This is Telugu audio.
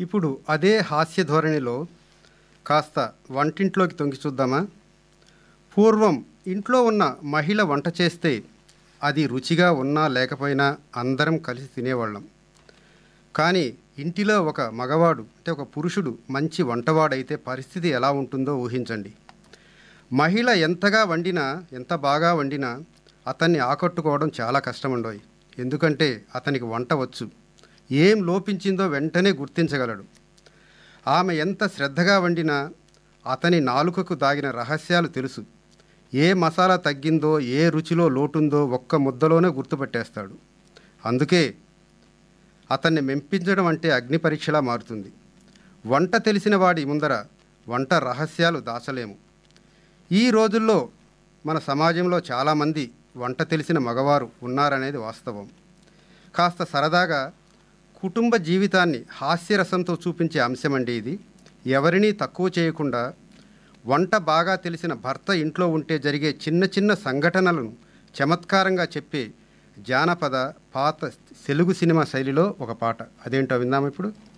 ఇప్పుడు అదే హాస్య ధోరణిలో కాస్త వంటింట్లోకి తొంగి చూద్దామా పూర్వం ఇంట్లో ఉన్న మహిళ వంట చేస్తే అది రుచిగా ఉన్నా లేకపోయినా అందరం కలిసి తినేవాళ్ళం కానీ ఇంటిలో ఒక మగవాడు అంటే ఒక పురుషుడు మంచి వంటవాడైతే పరిస్థితి ఎలా ఉంటుందో ఊహించండి మహిళ ఎంతగా వండినా ఎంత బాగా వండినా అతన్ని ఆకట్టుకోవడం చాలా కష్టముండోయి ఎందుకంటే అతనికి వంట వచ్చు ఏం లోపించిందో వెంటనే గుర్తించగలడు ఆమె ఎంత శ్రద్ధగా వండినా అతని నాలుకకు దాగిన రహస్యాలు తెలుసు ఏ మసాలా తగ్గిందో ఏ రుచిలో లోటుందో ఒక్క ముద్దలోనే గుర్తుపట్టేస్తాడు అందుకే అతన్ని మెంపించడం అంటే అగ్ని పరీక్షలా మారుతుంది వంట తెలిసిన వాడి ముందర వంట రహస్యాలు దాచలేము ఈ రోజుల్లో మన సమాజంలో చాలామంది వంట తెలిసిన మగవారు ఉన్నారనేది వాస్తవం కాస్త సరదాగా కుటుంబ జీవితాన్ని హాస్యరసంతో చూపించే అంశమండి ఇది ఎవరినీ తక్కువ చేయకుండా వంట బాగా తెలిసిన భర్త ఇంట్లో ఉంటే జరిగే చిన్న చిన్న సంఘటనలను చమత్కారంగా చెప్పే జానపద పాత తెలుగు సినిమా శైలిలో ఒక పాట అదేంటో విందాం ఇప్పుడు